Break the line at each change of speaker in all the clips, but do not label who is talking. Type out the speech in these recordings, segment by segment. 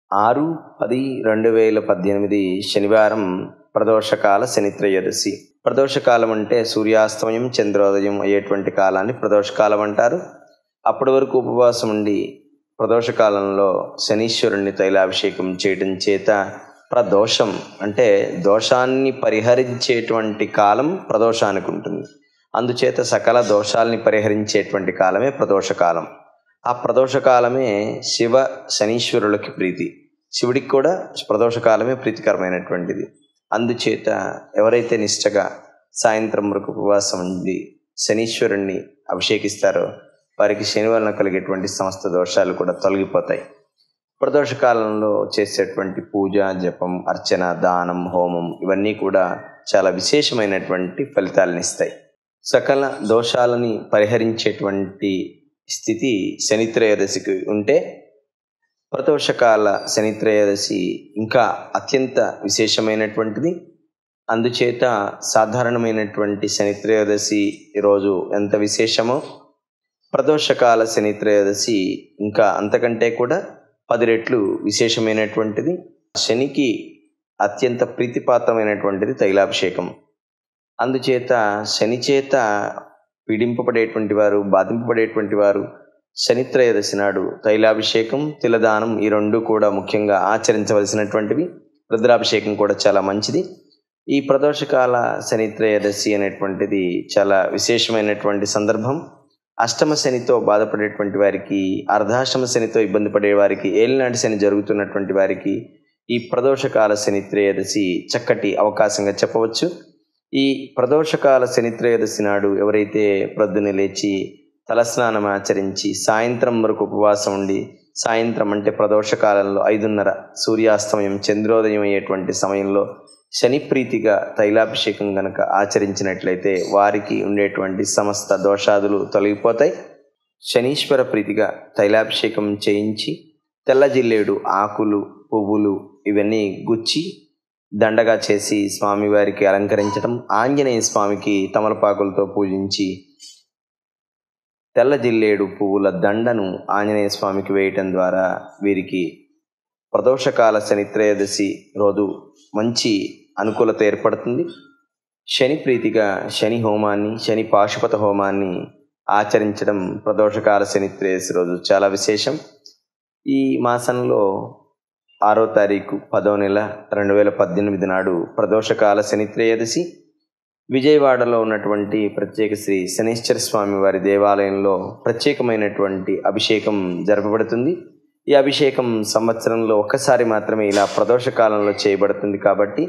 ఆరు పది రెండు వేల పద్దెనిమిది శనివారం ప్రదోషకాల శనిత్రయోదశి ప్రదోషకాలం అంటే సూర్యాస్తమయం చంద్రోదయం అయ్యేటువంటి కాలాన్ని ప్రదోషకాలం అంటారు అప్పటి వరకు ఉపవాసం ఉండి ప్రదోషకాలంలో శనీశ్వరుణ్ణి తైలాభిషేకం చేయడం చేత ప్రదోషం అంటే దోషాన్ని పరిహరించేటువంటి కాలం ప్రదోషానికి ఉంటుంది అందుచేత సకల దోషాల్ని పరిహరించేటువంటి కాలమే ప్రదోషకాలం ఆ ప్రదోషకాలమే శివ శనీశ్వరులకి ప్రీతి శివుడికి కూడా ప్రదోషకాలమే ప్రీతికరమైనటువంటిది అందుచేత ఎవరైతే నిష్టగా సాయంత్రం వరకు ఉపవాసం ఉండి శనీశ్వరుణ్ణి అభిషేకిస్తారో వారికి శని వలన కలిగేటువంటి సమస్త దోషాలు కూడా తొలగిపోతాయి ప్రదోష కాలంలో చేసేటువంటి పూజ జపం అర్చన దానం హోమం ఇవన్నీ కూడా చాలా విశేషమైనటువంటి ఫలితాలను ఇస్తాయి సకల దోషాలని పరిహరించేటువంటి స్థితి శనిత్రయోదశికి ఉంటే ప్రదోషకాల శనిత్రయోదశి ఇంకా అత్యంత విశేషమైనటువంటిది అందుచేత సాధారణమైనటువంటి శనిత్రయోదశి రోజు ఎంత విశేషమో ప్రదోషకాల శనిత్రయోదశి ఇంకా అంతకంటే కూడా పది రెట్లు విశేషమైనటువంటిది శనికి అత్యంత ప్రీతిపాత్రమైనటువంటిది తైలాభిషేకం అందుచేత శని చేత పీడింపబడేటువంటి వారు బాధింపబడేటువంటి వారు శనిత్రయోదశి నాడు తైలాభిషేకం తిలదానం ఈ రెండు కూడా ముఖ్యంగా ఆచరించవలసినటువంటివి రుద్రాభిషేకం కూడా చాలా మంచిది ఈ ప్రదోషకాల శనిత్రయోదశి అనేటువంటిది చాలా విశేషమైనటువంటి సందర్భం అష్టమ శనితో బాధపడేటువంటి వారికి అర్ధాష్టమ శనితో ఇబ్బంది పడే వారికి ఏలినాటి శని జరుగుతున్నటువంటి వారికి ఈ ప్రదోషకాల శనిత్రయోదశి చక్కటి అవకాశంగా చెప్పవచ్చు ఈ ప్రదోషకాల శనిత్రయోదశి నాడు ఎవరైతే ప్రొద్దున లేచి తలస్నానం ఆచరించి సాయంత్రం వరకు ఉపవాసం ఉండి సాయంత్రం అంటే ప్రదోషకాలంలో ఐదున్నర సూర్యాస్తమయం చంద్రోదయం అయ్యేటువంటి సమయంలో శని ప్రీతిగా తైలాభిషేకం గనక ఆచరించినట్లయితే వారికి ఉండేటువంటి సమస్త దోషాదులు తొలగిపోతాయి శనీశ్వర ప్రీతిగా తైలాభిషేకం చేయించి తెల్ల జిల్లేడు ఆకులు పువ్వులు ఇవన్నీ గుచ్చి దండగా చేసి స్వామివారికి అలంకరించడం ఆంజనేయ స్వామికి తమలపాకులతో పూజించి తెల్ల జిల్లేడు పువ్వుల దండను ఆంజనేయ స్వామికి వేయటం ద్వారా వీరికి ప్రదోషకాల శనిత్రయోదశి రోజు మంచి అనుకూలత ఏర్పడుతుంది శని ప్రీతిగా శని హోమాన్ని శని పాశుపత హోమాన్ని ఆచరించడం ప్రదోషకాల శనిత్రయోదశి రోజు చాలా విశేషం ఈ మాసంలో ఆరో తారీఖు పదో నెల రెండు వేల పద్దెనిమిది నాడు ప్రదోషకాల శనిత్రయోదశి విజయవాడలో ఉన్నటువంటి ప్రత్యేక శ్రీ శనీశ్వర స్వామి వారి దేవాలయంలో ప్రత్యేకమైనటువంటి అభిషేకం జరపబడుతుంది ఈ అభిషేకం సంవత్సరంలో ఒక్కసారి మాత్రమే ఇలా ప్రదోషకాలంలో చేయబడుతుంది కాబట్టి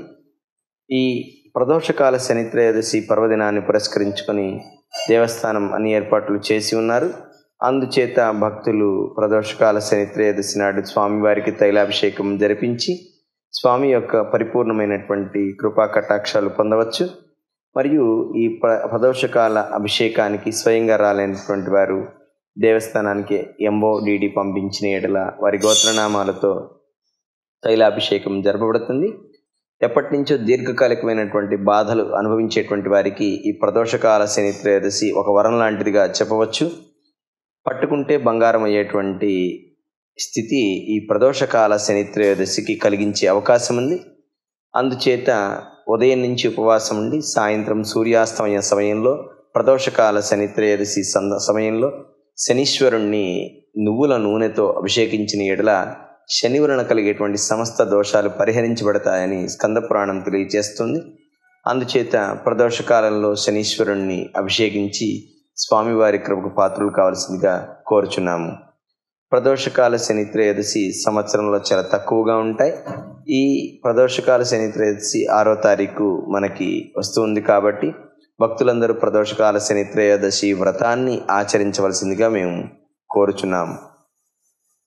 ఈ ప్రదోషకాల శనిత్రయోదశి పర్వదినాన్ని పురస్కరించుకొని దేవస్థానం అన్ని ఏర్పాట్లు చేసి ఉన్నారు అందుచేత భక్తులు ప్రదోషకాల శనిత్రయోదశి నాడు స్వామివారికి తైలాభిషేకం జరిపించి స్వామి యొక్క పరిపూర్ణమైనటువంటి కృపా కటాక్షాలు పొందవచ్చు మరియు ఈ ప్ర ప్రదోషకాల అభిషేకానికి స్వయంగా రాలేనటువంటి వారు దేవస్థానానికి ఎంఓ డిడి పంపించిన ఎడల వారి గోత్రనామాలతో తైలాభిషేకం జరపబడుతుంది ఎప్పటి నుంచో దీర్ఘకాలికమైనటువంటి బాధలు అనుభవించేటువంటి వారికి ఈ ప్రదోషకాల శని త్రయోదశి ఒక వరం లాంటిదిగా చెప్పవచ్చు పట్టుకుంటే బంగారం అయ్యేటువంటి స్థితి ఈ ప్రదోషకాల శని త్రయోదశికి కలిగించే అవకాశం ఉంది అందుచేత ఉదయం నుంచి ఉపవాసం ఉండి సాయంత్రం సూర్యాస్తమయ సమయంలో ప్రదోషకాల శని త్రయోదశి సంద సమయంలో శనీశ్వరుణ్ణి నువ్వుల నూనెతో అభిషేకించిన ఎడల శని వలన కలిగేటువంటి సమస్త దోషాలు పరిహరించబడతాయని స్కంద పురాణం తెలియజేస్తుంది అందుచేత ప్రదోషకాలంలో శనీశ్వరుణ్ణి అభిషేకించి స్వామివారి కృపకు పాత్రలు కావాల్సిందిగా కోరుచున్నాము ప్రదోషకాల శని త్రయోదశి సంవత్సరంలో చాలా తక్కువగా ఉంటాయి ఈ ప్రదోషకాల శని త్రయోదశి ఆరో తారీఖు మనకి వస్తుంది కాబట్టి భక్తులందరూ ప్రదోషకాల శని త్రయోదశి వ్రతాన్ని ఆచరించవలసిందిగా మేము కోరుచున్నాము